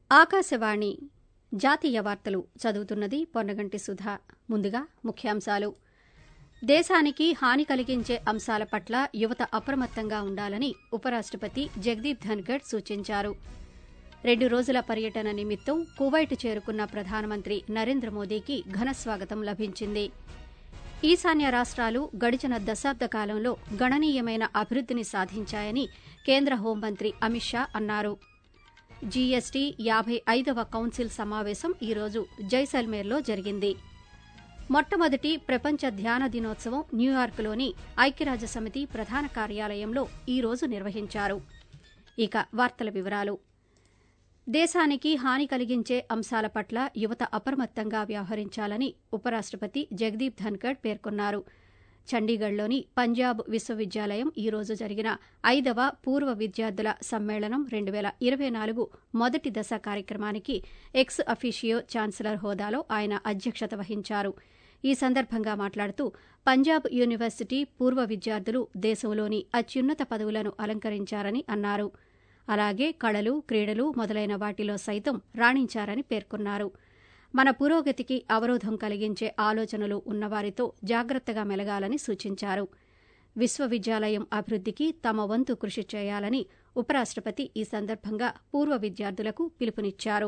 ఆకాశవాణి జాతీయ వార్తలు చదువుతున్నది పొన్నగంటి సుధా ముందుగా ముఖ్యాంశాలు దేశానికి హాని కలిగించే అంశాల పట్ల యువత అప్రమత్తంగా ఉండాలని ఉపరాష్టపతి జగదీప్ ధన్గడ్ సూచించారు రెండు రోజుల పర్యటన నిమిత్తం కువైట్ చేరుకున్న ప్రధానమంత్రి నరేంద్ర మోదీకి ఘనస్వాగతం లభించింది ఈశాన్య రాష్ట్రాలు గడిచిన దశాబ్ద కాలంలో గణనీయమైన అభివృద్దిని సాధించాయని కేంద్ర హోంమంత్రి అమిత్ షా అన్నారు జీఎస్టీ యాబై ఐదవ కౌన్సిల్ సమావేశం ఈరోజు జైసల్మేర్లో జరిగింది మొట్టమొదటి ప్రపంచ ధ్యాన దినోత్సవం న్యూయార్క్లోని ఐక్యరాజ్యసమితి ప్రధాన కార్యాలయంలో ఈ రోజు నిర్వహించారు ఇక వార్తల వివరాలు దేశానికి హాని కలిగించే అంశాల పట్ల యువత అప్రమత్తంగా వ్యవహరించాలని ఉపరాష్టపతి జగదీప్ ధన్కడ్ పేర్కొన్నారు చండీగఢ్లోని పంజాబ్ విశ్వవిద్యాలయం ఈ రోజు జరిగిన ఐదవ పూర్వ విద్యార్థుల సమ్మేళనం రెండు పేల ఇరవై నాలుగు మొదటి దశ కార్యక్రమానికి ఎక్స్ అఫీషియో ఛాన్సలర్ హోదాలో ఆయన అధ్యక్షత వహించారు ఈ సందర్భంగా మాట్లాడుతూ పంజాబ్ యూనివర్సిటీ పూర్వ విద్యార్థులు దేశంలోని అత్యున్నత పదవులను అలంకరించారని అన్నారు అలాగే కళలు క్రీడలు మొదలైన వాటిలో సైతం రాణించారని పేర్కొన్నారు మన పురోగతికి అవరోధం కలిగించే ఆలోచనలు ఉన్నవారితో జాగ్రత్తగా మెలగాలని సూచించారు విశ్వవిద్యాలయం అభివృద్దికి తమ వంతు కృషి చేయాలని ఉపరాష్టపతి ఈ సందర్భంగా పూర్వ విద్యార్థులకు పిలుపునిచ్చారు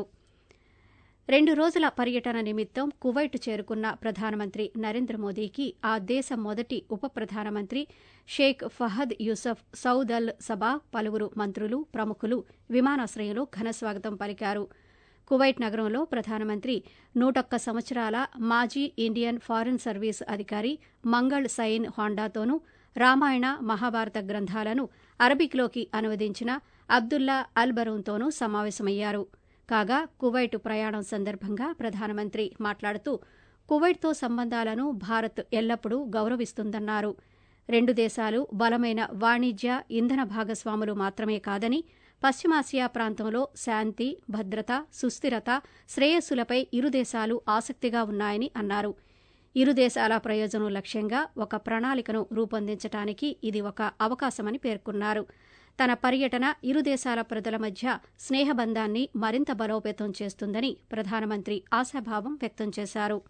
రెండు రోజుల పర్యటన నిమిత్తం కువైట్ చేరుకున్న ప్రధానమంత్రి నరేంద్ర మోదీకి ఆ దేశ మొదటి ఉప ప్రధానమంత్రి Sheikh Fahad Yousef Saud Al Sabah పలువురు మంత్రులు ప్రముఖులు విమానాశ్రయంలో ఘనస్వాగతం పలికారు కువైట్ నగరంలో ప్రధానమంత్రి నూటొక్క సంవత్సరాల మాజీ ఇండియన్ ఫారిన్ సర్వీస్ అధికారి మంగళ్ సైన్ హోండాతోనూ రామాయణ మహాభారత గ్రంథాలను అరబిక్లోకి అనువదించిన అబ్దుల్లా అల్ బరూన్తోనూ సమావేశమయ్యారు కాగా కువైట్ ప్రయాణం సందర్భంగా ప్రధానమంత్రి మాట్లాడుతూ కువైట్తో సంబంధాలను భారత్ ఎల్లప్పుడూ గౌరవిస్తుందన్నారు రెండు దేశాలు బలమైన వాణిజ్య ఇంధన భాగస్వాములు మాత్రమే కాదని పశ్చిమాసియా ప్రాంతంలో శాంతి భద్రత సుస్థిరత శ్రేయస్సులపై ఇరు దేశాలు ఆసక్తిగా ఉన్నాయని అన్నారు ఇరు దేశాల ప్రయోజనం లక్ష్యంగా ఒక ప్రణాళికను రూపొందించడానికి ఇది ఒక అవకాశమని పేర్కొన్నారు తన పర్యటన ఇరు దేశాల ప్రజల మధ్య స్నేహబంధాన్ని మరింత బలోపేతం చేస్తుందని ప్రధానమంత్రి ఆశాభావం వ్యక్తం చేశారు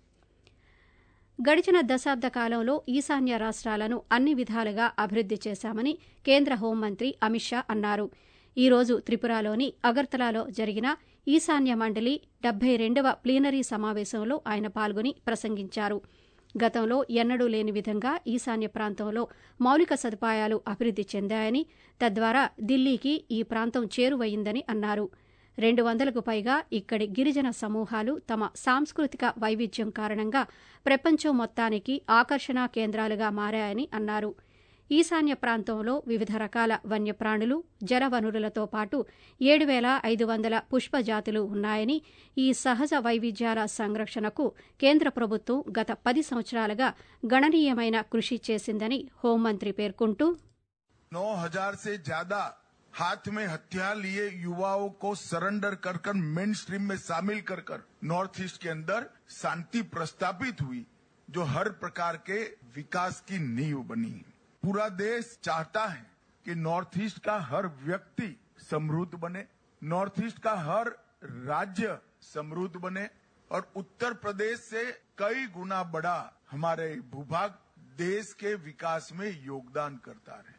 గడిచిన దశాబ్ద కాలంలో ఈశాన్య రాష్ట్రాలను అన్ని విధాలుగా అభివృద్ది చేశామని కేంద్ర హోంమంత్రి అమిత్ షా అన్నారు ఈ రోజు త్రిపురలోని అగర్తలాలో జరిగిన ఈశాన్య మండలి డెబ్బై రెండవ ప్లీనరీ సమావేశంలో ఆయన పాల్గొని ప్రసంగించారు గతంలో ఎన్నడూ లేని విధంగా ఈశాన్య ప్రాంతంలో మౌలిక సదుపాయాలు అభివృద్ది చెందాయని తద్వారా ఢిల్లీకి ఈ ప్రాంతం చేరువయిందని అన్నారు రెండు వందలకు పైగా ఇక్కడి గిరిజన సమూహాలు తమ సాంస్కృతిక వైవిధ్యం కారణంగా ప్రపంచం మొత్తానికి ఆకర్షణా కేంద్రాలుగా మారాయని అన్నారు ఈశాన్య ప్రాంతంలో వివిధ రకాల వన్యప్రాణులు జలవనరులతో పాటు ఏడు వేల ఐదు వందల పుష్పజాతులు ఉన్నాయని ఈ సహజ వైవిధ్యాల సంరక్షణకు కేంద్ర ప్రభుత్వం గత పది సంవత్సరాలుగా గణనీయమైన కృషి చేసిందని హోంమంత్రి పేర్కొంటూ नौ हजार से ज्यादा हाथ में हथियार लिए युवाओं को सरेंडर कर कर मेन स्ट्रीम में शामिल कर कर नॉर्थ ईस्ट के अंदर शांति प्रस्तापित हुई जो हर प्रकार के विकास की नींव बनी पूरा देश चाहता है कि नॉर्थ ईस्ट का हर व्यक्ति समृद्ध बने नॉर्थ ईस्ट का हर राज्य समृद्ध बने और उत्तर प्रदेश से कई गुना बड़ा हमारे भूभाग देश के विकास में योगदान करता रहे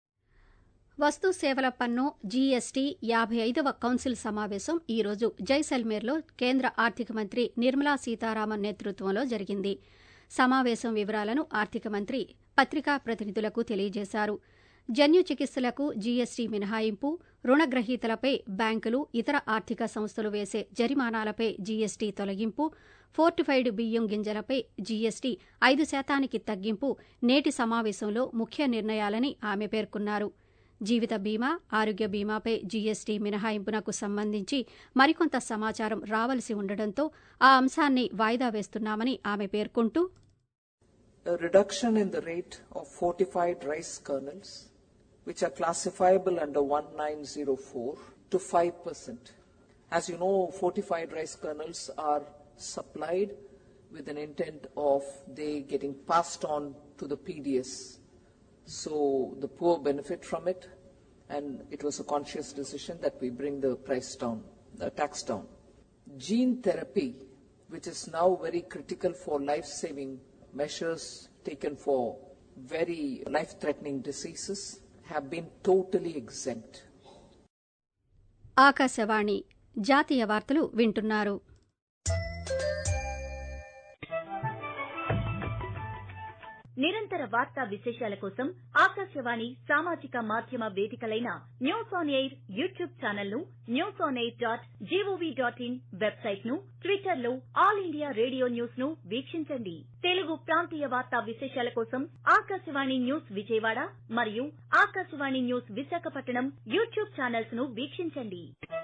వస్తు సేవల పన్ను జీఎస్టీ యాబై ఐదవ కౌన్సిల్ సమావేశం ఈ రోజు జైసల్మేర్లో కేంద్ర ఆర్థిక మంత్రి నిర్మలా సీతారామన్ నేతృత్వంలో జరిగింది సమావేశం వివరాలను ఆర్థిక మంత్రి పత్రికా ప్రతినిధులకు తెలియజేశారు జన్యు చికిత్సలకు జీఎస్టీ మినహాయింపు రుణగ్రహీతలపై బ్యాంకులు ఇతర ఆర్థిక సంస్థలు వేసే జరిమానాలపై జీఎస్టీ తొలగింపు ఫోర్టిఫైడ్ బియ్యం గింజలపై జీఎస్టీ ఐదు శాతానికి తగ్గింపు నేటి సమావేశంలో ముఖ్య నిర్ణయాలని ఆమె పేర్కొన్నారు జీవిత బీమా ఆరోగ్య బీమాపై జీఎస్టీ మినహాయింపునకు సంబంధించి మరికొంత సమాచారం రావలసి ఉండడంతో ఆ అంశాన్ని వాయిదా వేస్తున్నామని ఆమె పేర్కొంటూ a reduction in the rate of fortified rice kernels, which are classifiable under 1904, to 5%. As you know, fortified rice kernels are supplied with an intent of they getting passed on to the PDS. So the poor benefit from it, and it was a conscious decision that we bring the price down uh, taxed down. Gene therapy, which is now very critical for life saving measures taken for very life threatening diseases, have been totally exempt. Akashvani జాతీయ వార్తలు వింటున్నారు నిరంతర వార్తా విశేషాల కోసం ఆకాశవాణి సామాజిక మాధ్యమ వేదికలైన news on air YouTube channel ను news on air dot gov dot in website ను ట్విట్టర్ లో ఆల్ ఇండియా రేడియో న్యూస్ ను వీక్షించండి తెలుగు ప్రాంతీయ వార్తా విశేషాల కోసం ఆకాశవాణి న్యూస్ విజయవాడ మరియు Akashvani news Visakhapatnam YouTube channels ను వీక్షించండి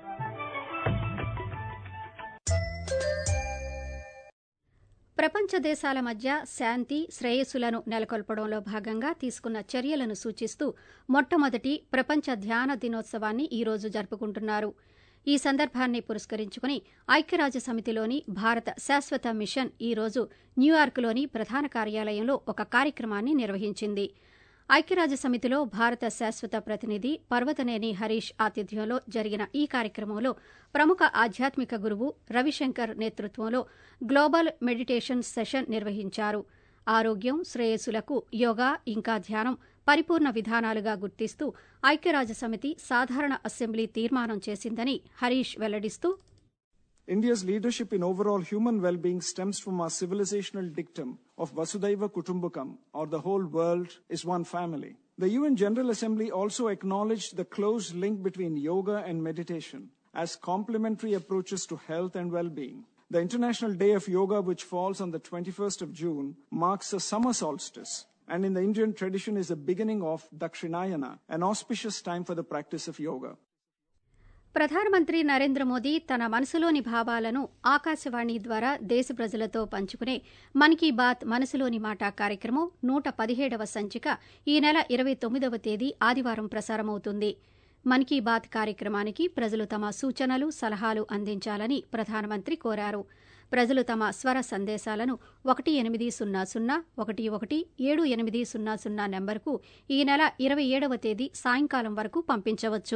ప్రపంచ దేశాల మధ్య శాంతి శ్రేయస్సులను నెలకొల్పడంలో భాగంగా తీసుకున్న చర్యలను సూచిస్తూ మొట్టమొదటి ప్రపంచ ధ్యాన దినోత్సవాన్ని ఈ రోజు జరుపుకుంటున్నారు ఈ సందర్భాన్ని పురస్కరించుకుని ఐక్యరాజ్య సమితిలోని భారత శాశ్వత మిషన్ ఈ రోజు న్యూయార్క్లోని ప్రధాన కార్యాలయంలో ఒక కార్యక్రమాన్ని నిర్వహించింది ఐక్యరాజ్య సమితిలో భారత శాశ్వత ప్రతినిధి పర్వతనేని హరీష్ ఆతిథ్యంలో జరిగిన ఈ కార్యక్రమంలో ప్రముఖ ఆధ్యాత్మిక గురువు రవిశంకర్ నేతృత్వంలో గ్లోబల్ మెడిటేషన్ సెషన్ నిర్వహించారు ఆరోగ్యం శ్రేయస్సులకు యోగా ఇంకా ధ్యానం పరిపూర్ణ విధానాలుగా గుర్తిస్తూ ఐక్యరాజ్య సమితి సాధారణ అసెంబ్లీ తీర్మానం చేసిందని Harish వెల్లడిస్తూ India's leadership in overall human well-being stems from our civilizational dictum of Vasudhaiva Kutumbakam, or the whole world is one family. The UN General Assembly also acknowledged the close link between yoga and meditation as complementary approaches to health and well-being. The International Day of Yoga, which falls on the 21st of June, marks a summer solstice and in the Indian tradition is the beginning of Dakshinayana, an auspicious time for the practice of yoga. ప్రధానమంత్రి నరేంద్ర మోదీ తన మనసులోని భావాలను ఆకాశవాణి ద్వారా దేశ ప్రజలతో పంచుకునే మన్ key bath మనసులోని మాట కార్యక్రమం నూట పదిహేడవ సంచిక ఈ నెల ఇరవై తొమ్మిదవ తేదీ ఆదివారం ప్రసారమవుతుంది మన్ కీ బాత్ కార్యక్రమానికి ప్రజలు తమ సూచనలు సలహాలు అందించాలని ప్రధానమంత్రి కోరారు ప్రజలు తమ స్వర సందేశాలను ఒకటి ఎనిమిది సున్నా సున్నా ఒకటి ఒకటి ఏడు ఎనిమిది సున్నా సున్నా నెంబర్కు ఈ నెల ఇరవై ఏడవ తేదీ సాయంకాలం వరకు పంపించవచ్చు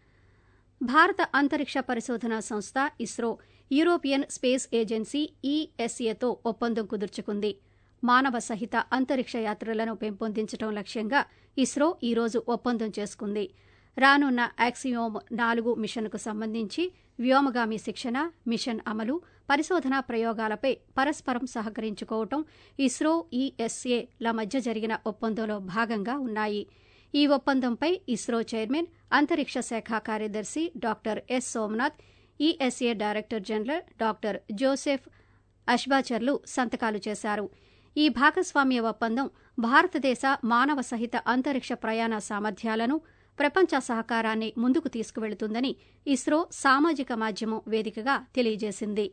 భారత అంతరిక్ష పరిశోధనా సంస్థ ఇస్రో యూరోపియన్ స్పేస్ ఏజెన్సీ ఈఎస్ఏతో ఒప్పందం కుదుర్చుకుంది మానవ సహిత అంతరిక్ష యాత్రలను పెంపొందించడం లక్ష్యంగా ఇస్రో ఈ రోజు ఒప్పందం చేసుకుంది రానున్న యాక్సియోమ్ నాలుగు మిషన్కు సంబంధించి వ్యోమగామి శిక్షణ మిషన్ అమలు పరిశోధనా ప్రయోగాలపై పరస్పరం సహకరించుకోవటం ఇస్రో ఈఎస్ఏల మధ్య జరిగిన ఒప్పందంలో భాగంగా ఉన్నాయి ఈ ఒప్పందంపై ఇస్రో చైర్మన్ అంతరిక్ష శాఖ కార్యదర్శి doctor S Somanath ESA director general doctor Josef అష్బాచర్లు సంతకాలు చేశారు ఈ భాగస్వామ్య ఒప్పందం భారతదేశ మానవ సహిత అంతరిక్ష ప్రయాణ సామర్థ్యాలను ప్రపంచ సహకారాన్ని ముందుకు తీసుకువెళుతుందని ఇస్రో సామాజిక మాధ్యమం వేదికగా తెలియజేసింది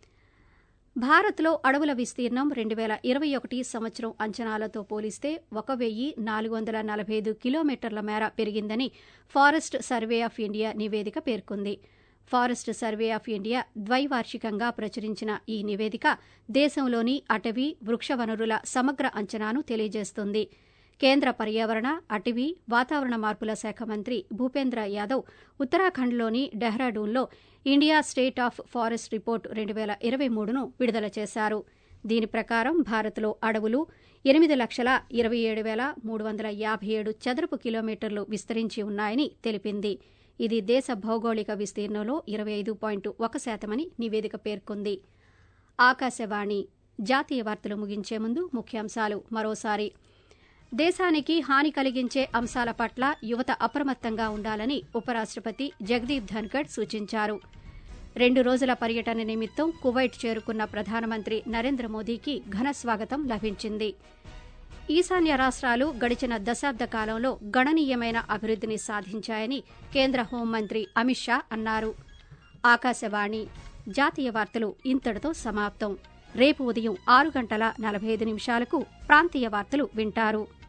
భారత్లో అడవుల విస్తీర్ణం రెండు వేల ఇరవై ఒకటి సంవత్సరం అంచనాలతో పోలిస్తే ఒక వెయ్యి నాలుగు వందల నలభై ఐదు కిలోమీటర్ల మేర పెరిగిందని ఫారెస్ట్ సర్వే ఆఫ్ ఇండియా నివేదిక పేర్కొంది ఫారెస్ట్ సర్వే ఆఫ్ ఇండియా ద్వైవార్షికంగా ప్రచురించిన ఈ నివేదిక దేశంలోని అటవీ వృక్ష వనరుల సమగ్ర అంచనాను తెలియజేస్తుంది కేంద్ర పర్యావరణ అటవీ వాతావరణ మార్పుల శాఖ మంత్రి భూపేంద్ర యాదవ్ ఉత్తరాఖండ్లోని డెహ్రాడూన్లో India state of forest report రెండు వేల ఇరవై మూడును విడుదల చేశారు దీని ప్రకారం భారత్లో అడవులు ఎనిమిది లక్షల ఇరవై ఏడు వేల మూడు వందల యాభై ఏడు చదరపు కిలోమీటర్లు విస్తరించి ఉన్నాయని తెలిపింది ఇది దేశ భౌగోళిక విస్తీర్ణంలో ఇరవై ఐదు పాయింట్ ఒక శాతమని నివేదిక పేర్కొంది ఆకాశవాణి జాతీయ వార్తలు ముగించే ముందు ముఖ్యాంశాలు మరోసారి దేశానికి హాని కలిగించే అంశాల పట్ల యువత అప్రమత్తంగా ఉండాలని ఉపరాష్టపతి జగదీప్ ధన్కడ్ సూచించారు రెండు రోజుల పర్యటన నిమిత్తం కువైట్ చేరుకున్న ప్రధానమంత్రి నరేంద్ర మోదీకి ఘన స్వాగతం లభించింది ఈశాన్య రాష్ట్రాలు గడిచిన దశాబ్ద కాలంలో గణనీయమైన అభివృద్ధిని సాధించాయని కేంద్ర హోంమంత్రి అమిత్ షా అన్నారు ఆకాశవాణి జాతీయ వార్తలు ఇంతటితో సమాప్తం రేపు ఉదయం ఆరు గంటల నలభై ఐదు నిమిషాలకు ప్రాంతీయ వార్తలు వింటారు